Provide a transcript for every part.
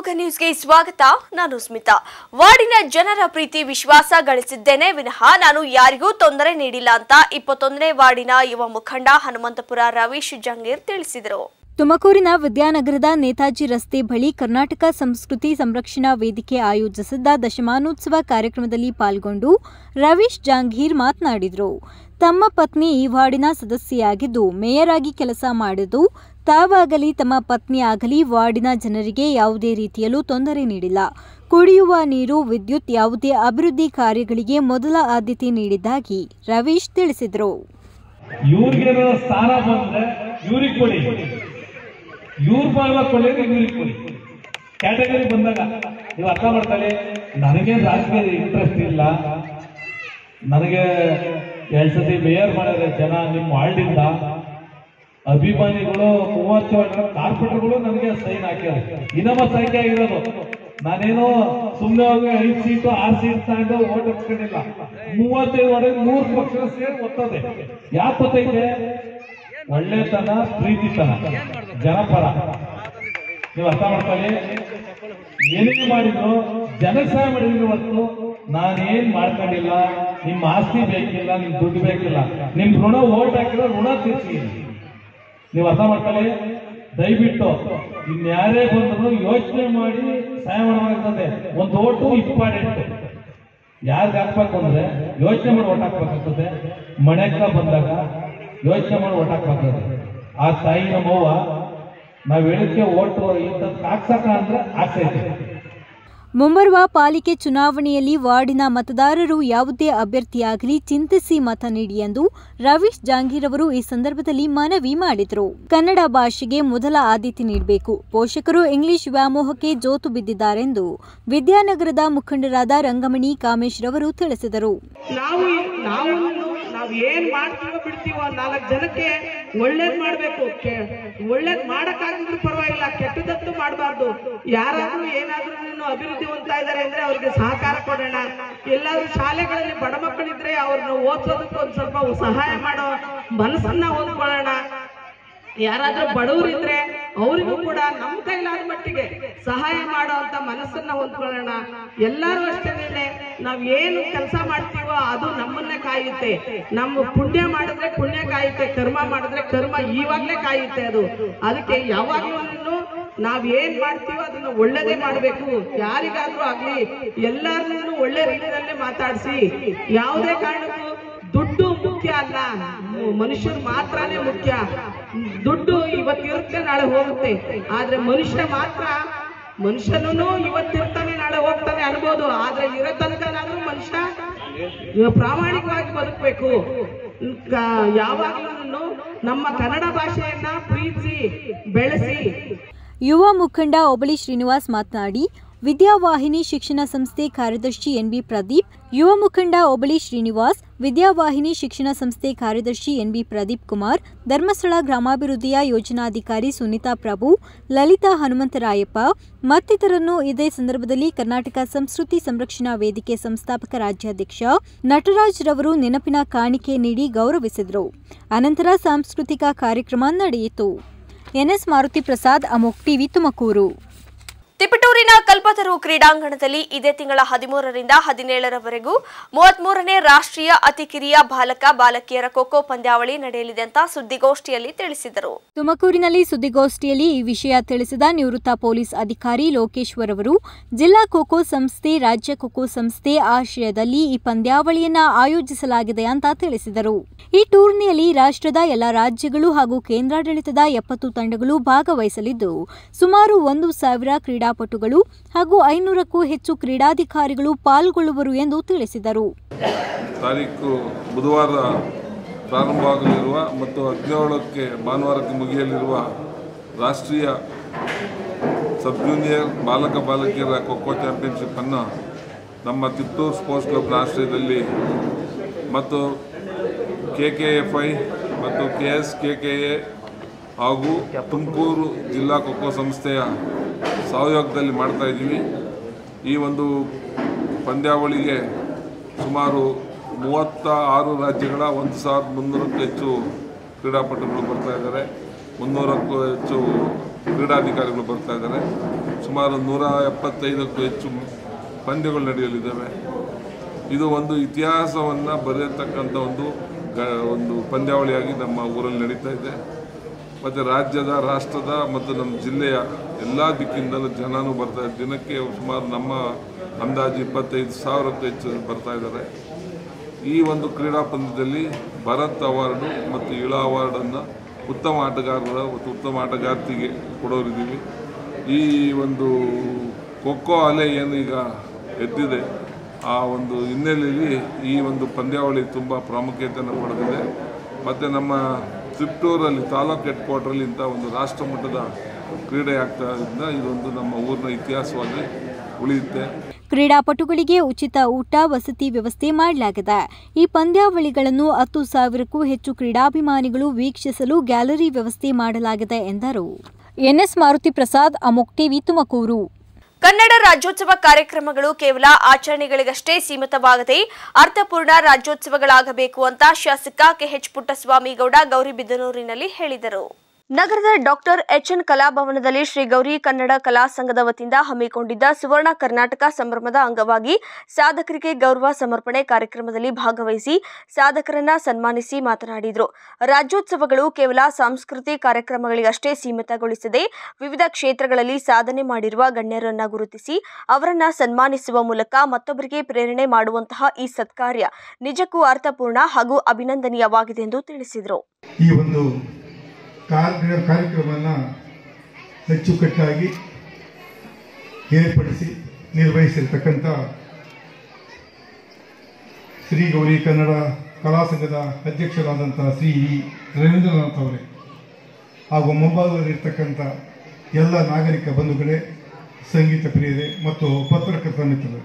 ಶಿವಮೊಗ್ಗ ನ್ಯೂಸ್ಗೆ ಸ್ವಾಗತ ನಾನು ಸ್ಮಿತಾ ವಾರ್ಡಿನ ಜನರ ಪ್ರೀತಿ ವಿಶ್ವಾಸ ಗಳಿಸಿದ್ದೇನೆ ವಿನಃ ನಾನು ಯಾರಿಗೂ ತೊಂದರೆ ನೀಡಿಲ್ಲ ಅಂತ ಇಪ್ಪತ್ತೊಂದನೇ ವಾರ್ಡಿನ ಯುವ ಮುಖಂಡ ಹನುಮಂತಪುರ ರವೀಶ್ ಜಂಗೀರ್ ತಿಳಿಸಿದರು ತುಮಕೂರಿನ ವಿದ್ಯಾನಗರದ ನೇತಾಜಿ ರಸ್ತೆ ಬಳಿ ಕರ್ನಾಟಕ ಸಂಸ್ಕೃತಿ ಸಂರಕ್ಷಣಾ ವೇದಿಕೆ ಆಯೋಜಿಸಿದ್ದ ದಶಮಾನೋತ್ಸವ ಕಾರ್ಯಕ್ರಮದಲ್ಲಿ ಪಾಲ್ಗೊಂಡು ರವೀಶ್ ಜಾಂಗೀರ್ ಮಾತನಾಡಿದರು ತಮ್ಮ ಪತ್ನಿ ಈ ವಾರ್ಡಿನ ಸದಸ್ಯೆಯಾಗಿದ್ದು ಮೇಯರ್ ಆಗಿ ಕೆಲಸ ಮಾಡಿದ್ದು ತಾವಾಗಲಿ ತಮ್ಮ ಪತ್ನಿ ಆಗಲಿ ವಾರ್ಡಿನ ಜನರಿಗೆ ಯಾವುದೇ ರೀತಿಯಲ್ಲೂ ತೊಂದರೆ ನೀಡಿಲ್ಲ ಕುಡಿಯುವ ನೀರು ವಿದ್ಯುತ್ ಯಾವುದೇ ಅಭಿವೃದ್ಧಿ ಕಾರ್ಯಗಳಿಗೆ ಮೊದಲ ಆದ್ಯತೆ ನೀಡಿದ್ದಾಗಿ ರವೀಶ್ ತಿಳಿಸಿದರು ಇವ್ರಿಗೇನೋ ಸ್ಥಾನ ಬಂದ್ರೆ ಇವ್ರಿಗೆ ಕೊಡಿ ಇವ್ರ ಭಾಗ ಕೊಳ್ಳಿದ್ರೆ ಇವ್ರಿಗೆ ಕೊಡಿ ಕ್ಯಾಟಗರಿ ಬಂದಾಗ ನೀವು ಅರ್ಥ ಮಾಡ್ಕೊಳ್ಳಿ ನನಗೆ ರಾಜಕೀಯ ಇಂಟ್ರೆಸ್ಟ್ ಇಲ್ಲ ನನಗೆ ಎರಡ್ ಸತಿ ಮೇಯರ್ ಮಾಡಿದ್ರೆ ಜನ ನಿಮ್ಮ ವಾರ್ಡಿಂದ ಅಭಿಮಾನಿಗಳು ಮೂವತ್ತು ಕಾರ್ಪೊರೇಟರ್ಗಳು ನನಗೆ ಸೈನ್ ಹಾಕ್ಯಾರೆ ಇನ್ನೊಬ್ಬ ಸಂಖ್ಯೆ ಆಗಿರೋದು ನಾನೇನೋ ಸುಮ್ಮನೆ ಹೋಗಿ ಐದು ಸೀಟು ಆರು ಸೀಟ್ ತಗೊಂಡು ಓಟ್ ಹಚ್ಕೊಂಡಿಲ್ಲ ಮೂವತ್ತೈದು ಒಳಗೆ ಮೂರು ಪಕ್ಷ ಸೇರಿ ಒತ್ತದೆ ಯಾಕೆ ಗೊತ್ತೈತೆ ಒಳ್ಳೆತನ ಪ್ರೀತಿತನ ಜನಪರ ನೀವು ಅರ್ಥ ಮಾಡ್ಕೊಳ್ಳಿ ಏನೇ ಮಾಡಿದ್ರು ಜನಕ್ಕೆ ಸಹಾಯ ಮಾಡಿದ್ರು ಹೊರತು ನಾನೇನ್ ಮಾಡ್ಕೊಂಡಿಲ್ಲ ನಿಮ್ಮ ಆಸ್ತಿ ಬೇಕಿಲ್ಲ ನಿಮ್ ದುಡ್ಡು ಬೇಕಿಲ್ಲ ನಿಮ್ ಋಣ ಓಟ್ ಹಾಕಿರೋ ಋಣ ತೀರ್ಸಿ ನೀವು ಅರ್ಥ ಮಾಡ್ಕೊಳ್ಳಿ ದಯವಿಟ್ಟು ಇನ್ಯಾರೇ ಬಂದ್ರು ಯೋಚನೆ ಮಾಡಿ ಸಹಾಯ ಮಾಡಬೇಕಾಗ್ತದೆ ಒಂದು ಓಟು ಇಂಪಾರ್ಟೆಂಟ್ ಯಾರ್ಗ್ ಹಾಕ್ಬೇಕು ಅಂದ್ರೆ ಯೋಚನೆ ಮಾಡಿ ಓಟ್ ಹಾಕ್ಬೇಕಾಗ್ತದೆ ಮಳೆಕ ಬಂದಾಗ ಯೋಚನೆ ಮಾಡಿ ಓಟ್ ಹಾಕ್ಬೇಕಾಗ್ತದೆ ಆ ತಾಯಿ ನಮ್ಮವ್ವ ನಾವ್ ಹೇಳಿಕೆ ಓಟು ಇಂಥದ್ದು ಹಾಕ್ಸಕ ಅಂದ್ರೆ ಆಸೆ ಇದೆ ಮುಂಬರುವ ಪಾಲಿಕೆ ಚುನಾವಣೆಯಲ್ಲಿ ವಾರ್ಡಿನ ಮತದಾರರು ಯಾವುದೇ ಅಭ್ಯರ್ಥಿಯಾಗಲಿ ಚಿಂತಿಸಿ ಮತ ನೀಡಿ ಎಂದು ರವೀಶ್ ಜಾಂಗೀರ್ ಅವರು ಈ ಸಂದರ್ಭದಲ್ಲಿ ಮನವಿ ಮಾಡಿದರು ಕನ್ನಡ ಭಾಷೆಗೆ ಮೊದಲ ಆದ್ಯತೆ ನೀಡಬೇಕು ಪೋಷಕರು ಇಂಗ್ಲಿಷ್ ವ್ಯಾಮೋಹಕ್ಕೆ ಜೋತು ಬಿದ್ದಿದ್ದಾರೆಂದು ವಿದ್ಯಾನಗರದ ಮುಖಂಡರಾದ ರಂಗಮಣಿ ಕಾಮೇಶ್ ರವರು ತಿಳಿಸಿದರು ನಾವು ನಾವು ನಾವು ಏನ್ ಮಾಡ್ತೀವೋ ಬಿಡ್ತೀವೋ ನಾಲ್ಕು ಜನಕ್ಕೆ ಒಳ್ಳೇದ್ ಮಾಡ್ಬೇಕು ಕೆ- ಒಳ್ಳೇದ್ ಮಾಡಕ್ಕಾಗಿದ್ರು ಪರವಾಗಿಲ್ಲ ಕೆಟ್ಟದತ್ತು ಮಾಡಬಾರ್ದು ಯಾರಾದ್ರೂ ಏನಾದ್ರೂ ಅಭಿವೃದ್ಧಿ ಹೊಂದ್ತಾ ಇದಾರೆ ಅಂದ್ರೆ ಅವ್ರಿಗೆ ಸಹಕಾರ ಕೊಡೋಣ ಎಲ್ಲಾದ್ರೂ ಶಾಲೆಗಳಲ್ಲಿ ಬಡ ಮಕ್ಕಳಿದ್ರೆ ಅವ್ರನ್ನ ಓದ್ಸೋದಕ್ಕೆ ಒಂದ್ ಸ್ವಲ್ಪ ಸಹಾಯ ಮಾಡೋ ಮನಸ್ಸನ್ನ ಹೊಂದ್ಕೊಳ್ಳೋಣ ಯಾರಾದ್ರೂ ಬಡವರಿದ್ರೆ ಅವರಿಗೂ ಕೂಡ ನಮ್ಮ ಕೈಲಾದ ಮಟ್ಟಿಗೆ ಸಹಾಯ ಮಾಡೋ ಅಂತ ಮನಸ್ಸನ್ನ ಹೊಂದ್ಕೊಳ್ಳೋಣ ಎಲ್ಲರೂ ಅಷ್ಟೇನೆ ನಾವ್ ಏನು ಕೆಲಸ ಮಾಡ್ತೀವೋ ಅದು ನಮ್ಮನ್ನೇ ಕಾಯುತ್ತೆ ನಮ್ಮ ಪುಣ್ಯ ಮಾಡಿದ್ರೆ ಪುಣ್ಯ ಕಾಯುತ್ತೆ ಕರ್ಮ ಮಾಡಿದ್ರೆ ಕರ್ಮ ಇವಾಗ್ಲೇ ಕಾಯುತ್ತೆ ಅದು ಅದಕ್ಕೆ ಯಾವಾಗ್ಲೂ ನಾವ್ ಏನ್ ಮಾಡ್ತೀವೋ ಅದನ್ನ ಒಳ್ಳೇದೇ ಮಾಡ್ಬೇಕು ಯಾರಿಗಾದ್ರೂ ಆಗ್ಲಿ ಎಲ್ಲಾರನ್ನೂ ಒಳ್ಳೆ ರೀತಿಯಲ್ಲೇ ಮಾತಾಡಿಸಿ ಯಾವುದೇ ಕಾರಣಕ್ಕೂ ದುಡ್ಡು ಮುಖ್ಯ ಅಲ್ಲ ಮ- ಮನುಷ್ಯರು ಮಾತ್ರನೇ ಮುಖ್ಯ ದುಡ್ಡು ಇವತ್ತಿರುತ್ತೆ ನಾಳೆ ಹೋಗುತ್ತೆ ಆದ್ರೆ ಮನುಷ್ಯ ಮಾತ್ರ ಮನುಷ್ಯನೂ ಇವತ್ತಿರ್ತಾನೆ ನಾಳೆ ಹೋಗ್ತಾನೆ ಅನ್ಬೋದು ಆದ್ರೆ ಇರೋ ತನಕನಾದ್ರೂ ಮನುಷ್ಯ ಪ್ರಾಮಾಣಿಕವಾಗಿ ಬದುಕಬೇಕು ಯಾವಾಗ್ಲೂ ನಮ್ಮ ಕನ್ನಡ ಭಾಷೆಯನ್ನ ಪ್ರೀತಿಸಿ ಬೆಳೆಸಿ ಯುವ ಮುಖಂಡ ಒಬಳಿ ಶ್ರೀನಿವಾಸ್ ಮಾತನಾಡಿ ವಿದ್ಯಾವಾಹಿನಿ ಶಿಕ್ಷಣ ಸಂಸ್ಥೆ ಕಾರ್ಯದರ್ಶಿ ಎನ್ಬಿ ಪ್ರದೀಪ್ ಯುವ ಮುಖಂಡ ಒಬಳಿ ಶ್ರೀನಿವಾಸ್ ವಿದ್ಯಾವಾಹಿನಿ ಶಿಕ್ಷಣ ಸಂಸ್ಥೆ ಕಾರ್ಯದರ್ಶಿ ಎನ್ಬಿ ಪ್ರದೀಪ್ ಕುಮಾರ್ ಧರ್ಮಸ್ಥಳ ಗ್ರಾಮಾಭಿವೃದ್ಧಿಯ ಯೋಜನಾಧಿಕಾರಿ ಸುನೀತಾ ಪ್ರಭು ಲಲಿತಾ ಹನುಮಂತರಾಯಪ್ಪ ಮತ್ತಿತರನ್ನು ಇದೇ ಸಂದರ್ಭದಲ್ಲಿ ಕರ್ನಾಟಕ ಸಂಸ್ಕೃತಿ ಸಂರಕ್ಷಣಾ ವೇದಿಕೆ ಸಂಸ್ಥಾಪಕ ರಾಜ್ಯಾಧ್ಯಕ್ಷ ನಟರಾಜ್ ರವರು ನೆನಪಿನ ಕಾಣಿಕೆ ನೀಡಿ ಗೌರವಿಸಿದರು ಅನಂತರ ಸಾಂಸ್ಕೃತಿಕ ಕಾರ್ಯಕ್ರಮ ನಡೆಯಿತು ಎನ್ಎಸ್ ಮಾರುತಿ ಪ್ರಸಾದ್ ಅಮೋಕ್ ಟಿವಿ ತುಮಕೂರು ತಿಪಟೂರಿನ ಕಲ್ಪತರು ಕ್ರೀಡಾಂಗಣದಲ್ಲಿ ಇದೇ ತಿಂಗಳ ಹದಿಮೂರರಿಂದ ಹದಿನೇಳರವರೆಗೂ ಮೂವತ್ಮೂರನೇ ರಾಷ್ಟ್ರೀಯ ಅತಿ ಕಿರಿಯ ಬಾಲಕ ಬಾಲಕಿಯರ ಖೋಖೋ ಪಂದ್ಯಾವಳಿ ನಡೆಯಲಿದೆ ಅಂತ ಸುದ್ದಿಗೋಷ್ಠಿಯಲ್ಲಿ ತಿಳಿಸಿದರು ತುಮಕೂರಿನಲ್ಲಿ ಸುದ್ದಿಗೋಷ್ಠಿಯಲ್ಲಿ ಈ ವಿಷಯ ತಿಳಿಸಿದ ನಿವೃತ್ತ ಪೊಲೀಸ್ ಅಧಿಕಾರಿ ಲೋಕೇಶ್ವರ್ ಅವರು ಜಿಲ್ಲಾ ಖೋಖೋ ಸಂಸ್ಥೆ ರಾಜ್ಯ ಖೋಖೋ ಸಂಸ್ಥೆ ಆಶ್ರಯದಲ್ಲಿ ಈ ಪಂದ್ಯಾವಳಿಯನ್ನ ಆಯೋಜಿಸಲಾಗಿದೆ ಅಂತ ತಿಳಿಸಿದರು ಈ ಟೂರ್ನಿಯಲ್ಲಿ ರಾಷ್ಟ್ರದ ಎಲ್ಲ ರಾಜ್ಯಗಳು ಹಾಗೂ ಕೇಂದ್ರಾಡಳಿತದ ಎಪ್ಪತ್ತು ತಂಡಗಳು ಭಾಗವಹಿಸಲಿದ್ದು ಸುಮಾರು ಒಂದು ಸಾವಿರ ಕ್ರೀಡಾಪಟುಗಳು ಹಾಗೂ ಐನೂರಕ್ಕೂ ಹೆಚ್ಚು ಕ್ರೀಡಾಧಿಕಾರಿಗಳು ಪಾಲ್ಗೊಳ್ಳುವರು ಎಂದು ತಿಳಿಸಿದರು ತಾರೀಕು ಬುಧವಾರ ಪ್ರಾರಂಭವಾಗಲಿರುವ ಮತ್ತು ಹದಿನೇಳಕ್ಕೆ ಭಾನುವಾರಕ್ಕೆ ಮುಗಿಯಲಿರುವ ರಾಷ್ಟ್ರೀಯ ಸಬ್ ಜೂನಿಯರ್ ಬಾಲಕ ಬಾಲಕಿಯರ ಖೋಖೋ ಚಾಂಪಿಯನ್ಶಿಪ್ಪನ್ನು ನಮ್ಮ ತಿಪ್ಟೂರು ಸ್ಪೋರ್ಟ್ಸ್ ಕ್ಲಬ್ನ ಆಶ್ರಯದಲ್ಲಿ ಮತ್ತು ಕೆ ಕೆ ಎಫ್ ಐ ಮತ್ತು K S K K A ಹಾಗೂ ತುಮಕೂರು ಜಿಲ್ಲಾ ಖೋಖೋ ಸಂಸ್ಥೆಯ ಸಹಯೋಗದಲ್ಲಿ ಮಾಡ್ತಾ ಇದ್ದೀವಿ ಈ ಒಂದು ಪಂದ್ಯಾವಳಿಗೆ ಸುಮಾರು ಮೂವತ್ತ ಆರು ರಾಜ್ಯಗಳ ಒಂದು ಸಾವಿರದ ಮುನ್ನೂರಕ್ಕೂ ಹೆಚ್ಚು ಕ್ರೀಡಾಪಟುಗಳು ಬರ್ತಾ ಇದ್ದಾರೆ ಮುನ್ನೂರಕ್ಕೂ ಹೆಚ್ಚು ಕ್ರೀಡಾಧಿಕಾರಿಗಳು ಬರ್ತಾ ಇದ್ದಾರೆ ಸುಮಾರು ನೂರ ಎಪ್ಪತ್ತೈದಕ್ಕೂ ಹೆಚ್ಚು ಪಂದ್ಯಗಳು ನಡೆಯಲಿದ್ದಾವೆ ಇದು ಒಂದು ಇತಿಹಾಸವನ್ನು ಬರೆಯತಕ್ಕಂಥ ಒಂದು ಗ ಒಂದು ಪಂದ್ಯಾವಳಿಯಾಗಿ ನಮ್ಮ ಊರಲ್ಲಿ ನಡೀತಾ ಇದೆ ಮತ್ತು ರಾಜ್ಯದ ರಾಷ್ಟ್ರದ ಮತ್ತು ನಮ್ಮ ಜಿಲ್ಲೆಯ ಎಲ್ಲ ದಿಕ್ಕಿಂದಲೂ ಜನನೂ ಬರ್ತಾ ದಿನಕ್ಕೆ ಸುಮಾರು ನಮ್ಮ ಅಂದಾಜು ಇಪ್ಪತ್ತೈದು ಸಾವಿರಕ್ಕೂ ಹೆಚ್ಚು ಬರ್ತಾ ಇದ್ದಾರೆ ಈ ಒಂದು ಕ್ರೀಡಾ ಪಂದ್ಯದಲ್ಲಿ ಭರತ್ ಅವಾರ್ಡು ಮತ್ತು ಇಳ ಅವಾರ್ಡನ್ನು ಉತ್ತಮ ಆಟಗಾರರ ಮತ್ತು ಉತ್ತಮ ಆಟಗಾರ್ತಿಗೆ ಕೊಡೋರಿದ್ದೀವಿ ಈ ಒಂದು ಖೋಖೋ ಅಲೆ ಏನು ಈಗ ಎದ್ದಿದೆ ಆ ಒಂದು ಹಿನ್ನೆಲೆಯಲ್ಲಿ ಈ ಒಂದು ಪಂದ್ಯಾವಳಿ ತುಂಬ ಪ್ರಾಮುಖ್ಯತೆಯನ್ನು ಪಡೆದಿದೆ ಮತ್ತು ನಮ್ಮ ತಿಪ್ಟೂರಲ್ಲಿ ತಾಲೂಕು ಹೆಡ್ ಕ್ವಾರ್ಟ್ರಲ್ಲಿ ಇಂಥ ಒಂದು ರಾಷ್ಟ್ರ ಮಟ್ಟದ ಕ್ರೀಡೆ ಆಗ್ತಾ ಇದ್ದರಿಂದ ಇದೊಂದು ನಮ್ಮ ಊರಿನ ಇತಿಹಾಸವಾಗಿ ಉಳಿಯುತ್ತೆ ಕ್ರೀಡಾಪಟುಗಳಿಗೆ ಉಚಿತ ಊಟ ವಸತಿ ವ್ಯವಸ್ಥೆ ಮಾಡಲಾಗಿದೆ ಈ ಪಂದ್ಯಾವಳಿಗಳನ್ನು ಹತ್ತು ಸಾವಿರಕ್ಕೂ ಹೆಚ್ಚು ಕ್ರೀಡಾಭಿಮಾನಿಗಳು ವೀಕ್ಷಿಸಲು ಗ್ಯಾಲರಿ ವ್ಯವಸ್ಥೆ ಮಾಡಲಾಗಿದೆ ಎಂದರು ಎನ್ಎಸ್ ಮಾರುತಿ ಪ್ರಸಾದ್ ಅಮೋಕ್ ಟಿವಿ ತುಮಕೂರು ಕನ್ನಡ ರಾಜ್ಯೋತ್ಸವ ಕಾರ್ಯಕ್ರಮಗಳು ಕೇವಲ ಆಚರಣೆಗಳಿಗಷ್ಟೇ ಸೀಮಿತವಾಗದೆ ಅರ್ಥಪೂರ್ಣ ರಾಜ್ಯೋತ್ಸವಗಳಾಗಬೇಕು ಅಂತ ಶಾಸಕ ಕೆಎಚ್ ಪುಟ್ಟಸ್ವಾಮಿಗೌಡ ಗೌರಿಬಿದನೂರಿನಲ್ಲಿ ಹೇಳಿದರು ನಗರದ ಡಾಕ್ಟರ್ ಎಚ್ಎನ್ ಕಲಾಭವನದಲ್ಲಿ ಶ್ರೀ ಗೌರಿ ಕನ್ನಡ ಕಲಾ ಸಂಘದ ವತಿಯಿಂದ ಹಮ್ಮಿಕೊಂಡಿದ್ದ ಸುವರ್ಣ ಕರ್ನಾಟಕ ಸಂಭ್ರಮದ ಅಂಗವಾಗಿ ಸಾಧಕರಿಗೆ ಗೌರವ ಸಮರ್ಪಣೆ ಕಾರ್ಯಕ್ರಮದಲ್ಲಿ ಭಾಗವಹಿಸಿ ಸಾಧಕರನ್ನ ಸನ್ಮಾನಿಸಿ ಮಾತನಾಡಿದರು ರಾಜ್ಯೋತ್ಸವಗಳು ಕೇವಲ ಸಾಂಸ್ಕೃತಿಕ ಕಾರ್ಯಕ್ರಮಗಳಿಗಷ್ಟೇ ಸೀಮಿತಗೊಳಿಸದೆ ವಿವಿಧ ಕ್ಷೇತ್ರಗಳಲ್ಲಿ ಸಾಧನೆ ಮಾಡಿರುವ ಗಣ್ಯರನ್ನ ಗುರುತಿಸಿ ಅವರನ್ನ ಸನ್ಮಾನಿಸುವ ಮೂಲಕ ಮತ್ತೊಬ್ಬರಿಗೆ ಪ್ರೇರಣೆ ಮಾಡುವಂತಹ ಈ ಸತ್ಕಾರ್ಯ ನಿಜಕ್ಕೂ ಅರ್ಥಪೂರ್ಣ ಹಾಗೂ ಅಭಿನಂದನೀಯವಾಗಿದೆ ಎಂದು ತಿಳಿಸಿದರು ಈ ಒಂದು ಕಾರ್ಯ ಕಾರ್ಯಕ್ರಮವನ್ನು ಅಚ್ಚುಕಟ್ಟಾಗಿ ಏರ್ಪಡಿಸಿ ನಿರ್ವಹಿಸಿರ್ತಕ್ಕಂಥ ಶ್ರೀ ಗೌರಿ ಕನ್ನಡ ಕಲಾ ಸಂಘದ ಅಧ್ಯಕ್ಷರಾದಂಥ ಶ್ರೀ ಇ. ರವೀಂದ್ರನಾಥ್ ಅವರೇ ಹಾಗೂ ಮುಂಭಾಗದಲ್ಲಿರ್ತಕ್ಕಂಥ ಎಲ್ಲ ನಾಗರಿಕ ಬಂಧುಗಳೇ ಸಂಗೀತ ಪ್ರಿಯರೇ ಮತ್ತು ಪತ್ರಕರ್ತ ಮಿತ್ರರೇ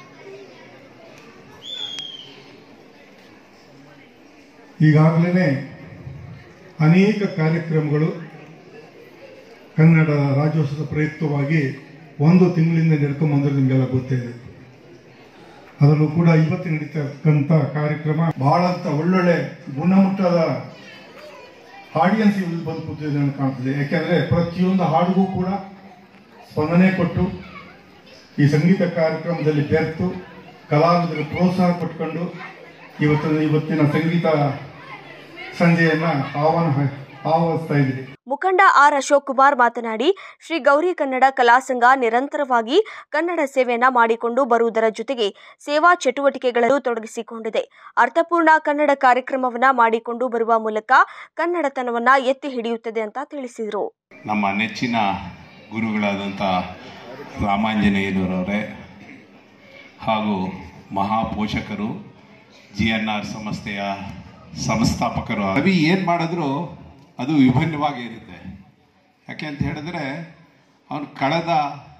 ಈಗಾಗಲೇ ಅನೇಕ ಕಾರ್ಯಕ್ರಮಗಳು ಕನ್ನಡ ರಾಜ್ಯೋತ್ಸವದ ಪ್ರಯುಕ್ತವಾಗಿ ಒಂದು ತಿಂಗಳಿಂದ ನಡ್ಕೊಂಬಂದ್ರೆ ನಿಮಗೆಲ್ಲ ಗೊತ್ತಿದೆ ಅದರಲ್ಲೂ ಕೂಡ ಇವತ್ತು ನಡೀತಕ್ಕಂಥ ಕಾರ್ಯಕ್ರಮ ಬಹಳ ಅಂತ ಒಳ್ಳೊಳ್ಳೆ ಗುಣಮಟ್ಟದ ಆಡಿಯನ್ಸ್ ಇಲ್ಲಿ ಬಂದು ಕೂತಿದೆ ಅಂತ ಕಾಣ್ತದೆ ಯಾಕೆಂದ್ರೆ ಪ್ರತಿಯೊಂದು ಹಾಡಿಗೂ ಕೂಡ ಸ್ಪಂದನೆ ಕೊಟ್ಟು ಈ ಸಂಗೀತ ಕಾರ್ಯಕ್ರಮದಲ್ಲಿ ಬೆರೆತು ಕಲಾವಿದರಿಗೆ ಪ್ರೋತ್ಸಾಹ ಕೊಟ್ಕೊಂಡು ಇವತ್ತಿನ ಇವತ್ತಿನ ಸಂಗೀತ ಸಂಜೆಯನ್ನ ಆಹ್ವಾನ ಆಹ್ವಾನಿಸ್ತಾ ಇದ್ದೀರಿ ಮುಖಂಡ ಆರ್ ಅಶೋಕ್ ಕುಮಾರ್ ಮಾತನಾಡಿ ಶ್ರೀ ಗೌರಿ ಕನ್ನಡ ಕಲಾ ಸಂಘ ನಿರಂತರವಾಗಿ ಕನ್ನಡ ಸೇವೆಯನ್ನ ಮಾಡಿಕೊಂಡು ಬರುವುದರ ಜೊತೆಗೆ ಸೇವಾ ಚಟುವಟಿಕೆಗಳಲ್ಲೂ ತೊಡಗಿಸಿಕೊಂಡಿದೆ ಅರ್ಥಪೂರ್ಣ ಕನ್ನಡ ಕಾರ್ಯಕ್ರಮವನ್ನ ಮಾಡಿಕೊಂಡು ಬರುವ ಮೂಲಕ ಕನ್ನಡತನವನ್ನ ಎತ್ತಿ ಹಿಡಿಯುತ್ತದೆ ಅಂತ ತಿಳಿಸಿದರು ನಮ್ಮ ನೆಚ್ಚಿನ ಗುರುಗಳಾದಂಥ ರಾಮಾಂಜನೇಯನವರವರೇ ಹಾಗೂ ಮಹಾಪೋಷಕರು ಜಿ ಎನ್ ಆರ್ ಸಂಸ್ಥೆಯ ಸಂಸ್ಥಾಪಕರು ರವಿ ಏನು ಮಾಡಿದ್ರು ಅದು ವಿಭಿನ್ನವಾಗಿ ಇರುತ್ತೆ ಯಾಕೆ ಅಂತ ಹೇಳಿದ್ರೆ ಅವನು ಕಳೆದ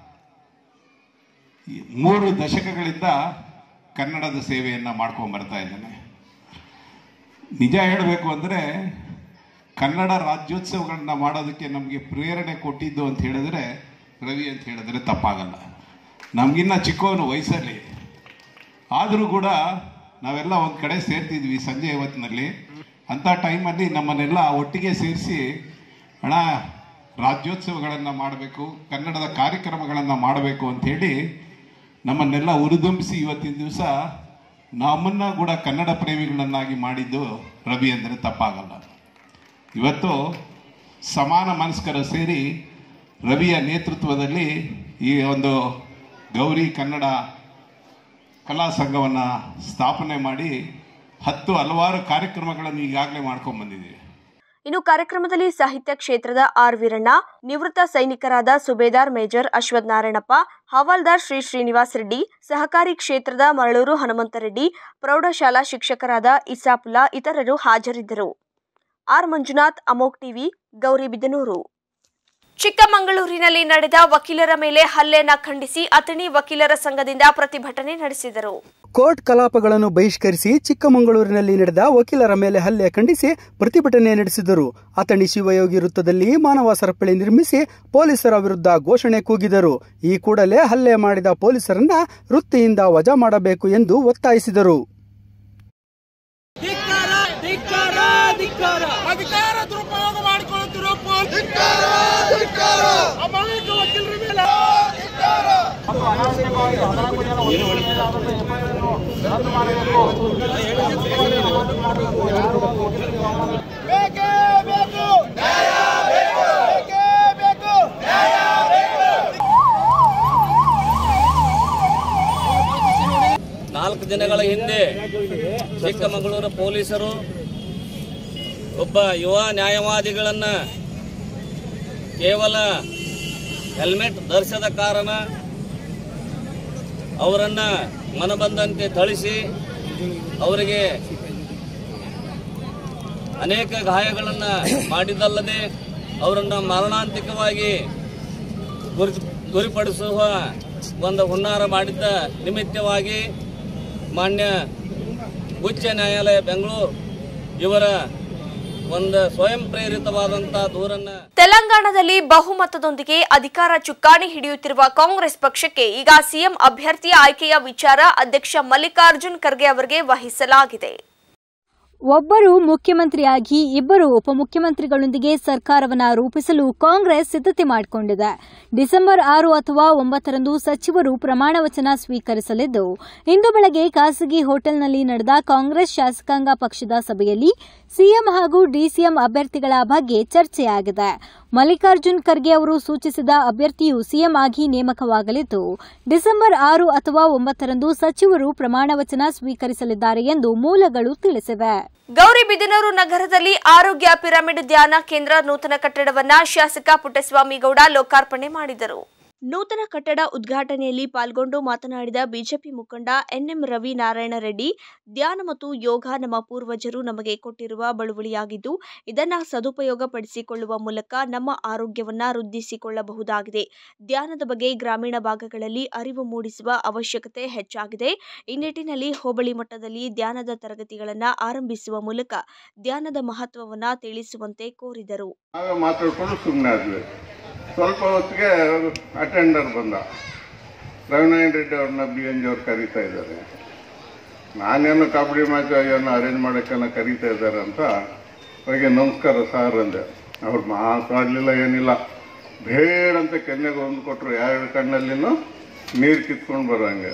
ಈ ಮೂರು ದಶಕಗಳಿಂದ ಕನ್ನಡದ ಸೇವೆಯನ್ನು ಮಾಡ್ಕೊಂಡು ಬರ್ತಾ ಇದ್ದಾನೆ ನಿಜ ಹೇಳಬೇಕು ಅಂದರೆ ಕನ್ನಡ ರಾಜ್ಯೋತ್ಸವಗಳನ್ನ ಮಾಡೋದಕ್ಕೆ ನಮಗೆ ಪ್ರೇರಣೆ ಕೊಟ್ಟಿದ್ದು ಅಂತ ಹೇಳಿದ್ರೆ ರವಿ ಅಂತ ಹೇಳಿದ್ರೆ ತಪ್ಪಾಗಲ್ಲ ನಮಗಿನ್ನ ಚಿಕ್ಕವನು ವಯಸ್ಸಲ್ಲಿ ಆದರೂ ಕೂಡ ನಾವೆಲ್ಲ ಒಂದು ಕಡೆ ಸೇರ್ತಿದ್ವಿ ಸಂಜೆ ಹೊತ್ತಿನಲ್ಲಿ ಅಂಥ ಟೈಮಲ್ಲಿ ನಮ್ಮನ್ನೆಲ್ಲ ಒಟ್ಟಿಗೆ ಸೇರಿಸಿ ಅಣ್ಣ ರಾಜ್ಯೋತ್ಸವಗಳನ್ನು ಮಾಡಬೇಕು ಕನ್ನಡದ ಕಾರ್ಯಕ್ರಮಗಳನ್ನು ಮಾಡಬೇಕು ಅಂಥೇಳಿ ನಮ್ಮನ್ನೆಲ್ಲ ಹುರಿದುಂಬಿಸಿ ಇವತ್ತಿನ ದಿವಸ ನಮ್ಮನ್ನು ಕೂಡ ಕನ್ನಡ ಪ್ರೇಮಿಗಳನ್ನಾಗಿ ಮಾಡಿದ್ದು ರವಿ ಅಂದರೆ ತಪ್ಪಾಗಲ್ಲ ಇವತ್ತು ಸಮಾನ ಮನಸ್ಕರು ಸೇರಿ ರವಿಯ ನೇತೃತ್ವದಲ್ಲಿ ಈ ಒಂದು ಗೌರಿ ಕನ್ನಡ ಕಲಾ ಸಂಘವನ್ನು ಸ್ಥಾಪನೆ ಮಾಡಿ ಹತ್ತು ಹಲವಾರು ಕಾರ್ಯಕ್ರಮಗಳನ್ನು ಈಗಾಗಲೇ ಮಾಡ್ಕೊಂಡು ಬಂದಿದ್ದೀವಿ ಇನ್ನು ಕಾರ್ಯಕ್ರಮದಲ್ಲಿ ಸಾಹಿತ್ಯ ಕ್ಷೇತ್ರದ ಆರ್ ವೀರಣ್ಣ ನಿವೃತ್ತ ಸೈನಿಕರಾದ ಸುಬೇದಾರ್ ಮೇಜರ್ ಅಶ್ವಥ್ ನಾರಾಯಣಪ್ಪ ಹವಾಲ್ದಾರ್ ಶ್ರೀ ಶ್ರೀನಿವಾಸ್ ರೆಡ್ಡಿ ಸಹಕಾರಿ ಕ್ಷೇತ್ರದ ಮರಳೂರು ಹನುಮಂತರೆಡ್ಡಿ ಪ್ರೌಢಶಾಲಾ ಶಿಕ್ಷಕರಾದ ಇಸಾಪುಲ್ಲಾ ಇತರರು ಹಾಜರಿದ್ದರು ಆರ್ ಮಂಜುನಾಥ್ ಅಮೋಕ್ ಟಿವಿ ಗೌರಿಬಿದನೂರು ಚಿಕ್ಕಮಗಳೂರಿನಲ್ಲಿ ನಡೆದ ವಕೀಲರ ಮೇಲೆ ಹಲ್ಲೆಯನ್ನ ಖಂಡಿಸಿ ಅತಣಿ ವಕೀಲರ ಸಂಘದಿಂದ ಪ್ರತಿಭಟನೆ ನಡೆಸಿದರು ಕೋರ್ಟ್ ಕಲಾಪಗಳನ್ನು ಬಹಿಷ್ಕರಿಸಿ ಚಿಕ್ಕಮಗಳೂರಿನಲ್ಲಿ ನಡೆದ ವಕೀಲರ ಮೇಲೆ ಹಲ್ಲೆ ಖಂಡಿಸಿ ಪ್ರತಿಭಟನೆ ನಡೆಸಿದರು ಅತಣಿ ಶಿವಯೋಗಿ ವೃತ್ತದಲ್ಲಿ ಮಾನವ ಸರಪಳಿ ನಿರ್ಮಿಸಿ ಪೊಲೀಸರ ವಿರುದ್ಧ ಘೋಷಣೆ ಕೂಗಿದರು ಈ ಕೂಡಲೇ ಹಲ್ಲೆ ಮಾಡಿದ ಪೊಲೀಸರನ್ನ ವೃತ್ತಿಯಿಂದ ವಜಾ ಮಾಡಬೇಕು ಎಂದು ಒತ್ತಾಯಿಸಿದರು ಅಧಿಕಾರ ದುರುಪಯೋಗ ಮಾಡಿಕೊಳ್ಳುತ್ತಿರುವ ಪೊಲೀಸ್ ನಾಲ್ಕು ದಿನಗಳ ಹಿಂದೆ ಚಿಕ್ಕಮಗಳೂರು ಪೊಲೀಸರು ಒಬ್ಬ ಯುವ ನ್ಯಾಯವಾದಿಗಳನ್ನ ಕೇವಲ ಹೆಲ್ಮೆಟ್ ಧರಿಸದ ಕಾರಣ ಅವರನ್ನ ಮನಬಂದಂತೆ ಥಳಿಸಿ ಅವರಿಗೆ ಅನೇಕ ಗಾಯಗಳನ್ನ ಮಾಡಿದ್ದಲ್ಲದೆ ಅವರನ್ನ ಮರಣಾಂತಿಕವಾಗಿ ಗುರಿ ಗುರಿಪಡಿಸುವ ಒಂದು ಹುನ್ನಾರ ಮಾಡಿದ್ದ ನಿಮಿತ್ತವಾಗಿ ಮಾನ್ಯ ಉಚ್ಚ ನ್ಯಾಯಾಲಯ ಬೆಂಗಳೂರು ಇವರ ಒಂದು ಸ್ವಯಂ ಪ್ರೇರಿತವಾದಂಥ ದೂರನ್ನ ತೆಲಂಗಾಣದಲ್ಲಿ ಬಹುಮತದೊಂದಿಗೆ ಅಧಿಕಾರ ಚುಕ್ಕಾಣಿ ಹಿಡಿಯುತ್ತಿರುವ ಕಾಂಗ್ರೆಸ್ ಪಕ್ಷಕ್ಕೆ ಈಗ ಸಿಎಂ ಅಭ್ಯರ್ಥಿಯ ಆಯ್ಕೆಯ ವಿಚಾರ ಅಧ್ಯಕ್ಷ ಮಲ್ಲಿಕಾರ್ಜುನ್ ಖರ್ಗೆ ಅವರಿಗೆ ವಹಿಸಲಾಗಿದೆ ಒಬ್ಬರು ಮುಖ್ಯಮಂತ್ರಿಯಾಗಿ ಇಬ್ಬರು ಉಪಮುಖ್ಯಮಂತ್ರಿಗಳೊಂದಿಗೆ ಸರ್ಕಾರವನ್ನ ರೂಪಿಸಲು ಕಾಂಗ್ರೆಸ್ ಸಿದ್ಧತೆ ಮಾಡಿಕೊಂಡಿದೆ ಡಿಸೆಂಬರ್ ಆರು ಅಥವಾ ಒಂಬತ್ತರಂದು ಸಚಿವರು ಪ್ರಮಾಣ ವಚನ ಸ್ವೀಕರಿಸಲಿದ್ದು ಇಂದು ಬೆಳಗ್ಗೆ ಖಾಸಗಿ ಹೋಟೆಲ್ನಲ್ಲಿ ನಡೆದ ಕಾಂಗ್ರೆಸ್ ಶಾಸಕಾಂಗ ಪಕ್ಷದ ಸಭೆಯಲ್ಲಿ ಸಿಎಂ ಹಾಗೂ ಡಿಸಿಎಂ ಅಭ್ಯರ್ಥಿಗಳ ಬಗ್ಗೆ ಚರ್ಚೆಯಾಗಿದೆ ಮಲ್ಲಿಕಾರ್ಜುನ್ ಖರ್ಗೆ ಅವರು ಸೂಚಿಸಿದ ಅಭ್ಯರ್ಥಿಯು ಸಿಎಂ ಆಗಿ ನೇಮಕವಾಗಲಿದ್ದು ಡಿಸೆಂಬರ್ ಆರು ಅಥವಾ ಒಂಬತ್ತರಂದು ಸಚಿವರು ಪ್ರಮಾಣ ವಚನ ಸ್ವೀಕರಿಸಲಿದ್ದಾರೆ ಎಂದು ಮೂಲಗಳು ತಿಳಿಸಿವೆ ಗೌರಿಬಿದನೂರು ನಗರದಲ್ಲಿ ಆರೋಗ್ಯ ಪಿರಮಿಡ್ ಧ್ಯಾನ ಕೇಂದ್ರ ನೂತನ ಕಟ್ಟಡವನ್ನ ಶಾಸಕ ಪುಟ್ಟಸ್ವಾಮಿ ಗೌಡ ಲೋಕಾರ್ಪಣೆ ಮಾಡಿದರು ನೂತನ ಕಟ್ಟಡ ಉದ್ಘಾಟನೆಯಲ್ಲಿ ಪಾಲ್ಗೊಂಡು ಮಾತನಾಡಿದ ಬಿಜೆಪಿ ಮುಖಂಡ ಎನ್ಎಂ ರವಿ ನಾರಾಯಣ ರೆಡ್ಡಿ ಧ್ಯಾನ ಮತ್ತು ಯೋಗ ನಮ್ಮ ಪೂರ್ವಜರು ನಮಗೆ ಕೊಟ್ಟಿರುವ ಬಳುವಳಿಯಾಗಿದ್ದು ಇದನ್ನ ಸದುಪಯೋಗ ಪಡಿಸಿಕೊಳ್ಳುವ ಮೂಲಕ ನಮ್ಮ ಆರೋಗ್ಯವನ್ನ ವೃದ್ಧಿಸಿಕೊಳ್ಳಬಹುದಾಗಿದೆ ಧ್ಯಾನದ ಬಗ್ಗೆ ಗ್ರಾಮೀಣ ಭಾಗಗಳಲ್ಲಿ ಅರಿವು ಮೂಡಿಸುವ ಅವಶ್ಯಕತೆ ಹೆಚ್ಚಾಗಿದೆ ಈ ನಿಟ್ಟಿನಲ್ಲಿ ಹೋಬಳಿ ಮಟ್ಟದಲ್ಲಿ ಧ್ಯಾನದ ತರಗತಿಗಳನ್ನು ಆರಂಭಿಸುವ ಮೂಲಕ ಧ್ಯಾನದ ಮಹತ್ವವನ್ನ ತಿಳಿಸುವಂತೆ ಕೋರಿದರು ನಾವೇ ಮಾತಾಡ್ಕೊಂಡು ಸುಮ್ಮನೆ ಆದ್ವಿ ಸ್ವಲ್ಪ ಹೊತ್ತಿಗೆ ಅಟೆಂಡರ್ ಬಂದ ರವಿನಾರಾಯಣ ರೆಡ್ಡಿ ಅವ್ರನ್ನ ಬಿ ಎನ್ ಜಿ ಅವ್ರು ಕರೀತಾ ಇದ್ದಾರೆ ನಾನೇನು ಕಬಡ್ಡಿ ಮ್ಯಾಚ್ ಏನೋ ಅರೇಂಜ್ ಮಾಡೋಕ್ಕೆಲ್ಲ ಕರೀತಾ ಇದ್ದಾರೆ ಅಂತ ಅವ್ರಿಗೆ ನಮಸ್ಕಾರ ಸರ್ ಅಂದೆ ಅವ್ರು ಮಾತಾಡಲಿಲ್ಲ ಏನಿಲ್ಲ ಬೇಡಂತ ಕೆನ್ನೆಗೆ ಒಂದು ಕೊಟ್ಟರು ಎರಡು ಕಣ್ಣಲ್ಲಿನೂ ನೀರು ಕಿತ್ಕೊಂಡು ಬರೋಂಗೆ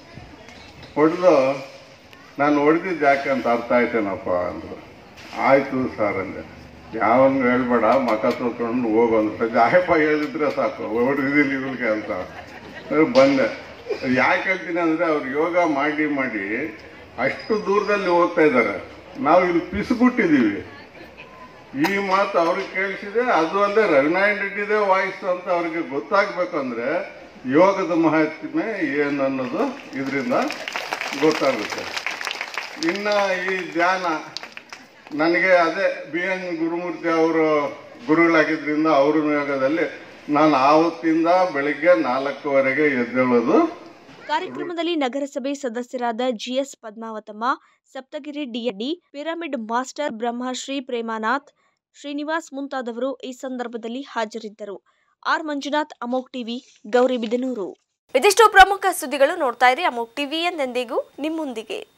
ಹೊಡೆದು ನಾನು ಹೊಡೆದಿದ್ದು ಯಾಕೆ ಅಂತ ಅರ್ಥ ಆಯ್ತೇನಪ್ಪ ಅಂದರು ಆಯಿತು ಸರ್ ಅಂದೆ ಯಾವನ್ಗೂ ಹೇಳ್ಬೇಡ ಮಕ ತೊಳ್ಕೊಂಡು ಹೋಗು ಅಂದ್ರು ಜಾಯಪ್ಪ ಹೇಳಿದ್ರೆ ಸಾಕು ಹೊಡೆದಿದ್ದೀನಿ ಇವ್ರಿಗೆ ಅಂತ ಅವ್ರು ಬಂದೆ ಯಾಕೆ ಹೇಳ್ತೀನಿ ಅಂದರೆ ಅವ್ರು ಯೋಗ ಮಾಡಿ ಮಾಡಿ ಅಷ್ಟು ದೂರದಲ್ಲಿ ಹೋಗ್ತಾ ಇದ್ದಾರೆ ನಾವು ಇಲ್ಲಿ ಪಿಸ್ಬಿಟ್ಟಿದ್ದೀವಿ ಈ ಮಾತು ಅವ್ರಿಗೆ ಕೇಳಿಸಿದೆ ಅದು ಅಲ್ಲದೆ ರವಿನಾರಾಯಣ ರೆಡ್ಡಿದೇ ವಾಯ್ಸ್ ಅಂತ ಅವ್ರಿಗೆ ಗೊತ್ತಾಗಬೇಕಂದ್ರೆ ಯೋಗದ ಮಹತ್ಮೆ ಏನು ಅನ್ನೋದು ಇದರಿಂದ ಗೊತ್ತಾಗುತ್ತೆ ಇನ್ನು ಈ ಧ್ಯಾನ ನನಗೆ ಅದೇ ಬಿ ಎನ್ ಗುರುಮೂರ್ತಿ ಅವರು ಗುರುಗಳಾಗಿದ್ದರಿಂದ ಅವ್ರ ಯೋಗದಲ್ಲಿ ನಾನು ಆವತ್ತಿಂದ ಬೆಳಿಗ್ಗೆ ನಾಲ್ಕುವರೆಗೆ ಎದ್ದೇಳೋದು ಕಾರ್ಯಕ್ರಮದಲ್ಲಿ ನಗರಸಭೆ ಸದಸ್ಯರಾದ GS Padmavathamma Saptagiri DAD pyramid master Brahmashri Premanath Srinivas ಮುಂತಾದವರು ಈ ಸಂದರ್ಭದಲ್ಲಿ ಹಾಜರಿದ್ದರು ಆರ್ ಮಂಜುನಾಥ್ ಅಮೋಕ್ ಟಿವಿ ಗೌರಿಬಿದನೂರು ಇದಿಷ್ಟು ಪ್ರಮುಖ ಸುದ್ದಿಗಳು ನೋಡ್ತಾ ಇರಿ ಅಮೋಕ್ ಟಿವಿ ಎಂದೆಂದಿಗೂ ನಿಮ್ಮೊಂದಿಗೆ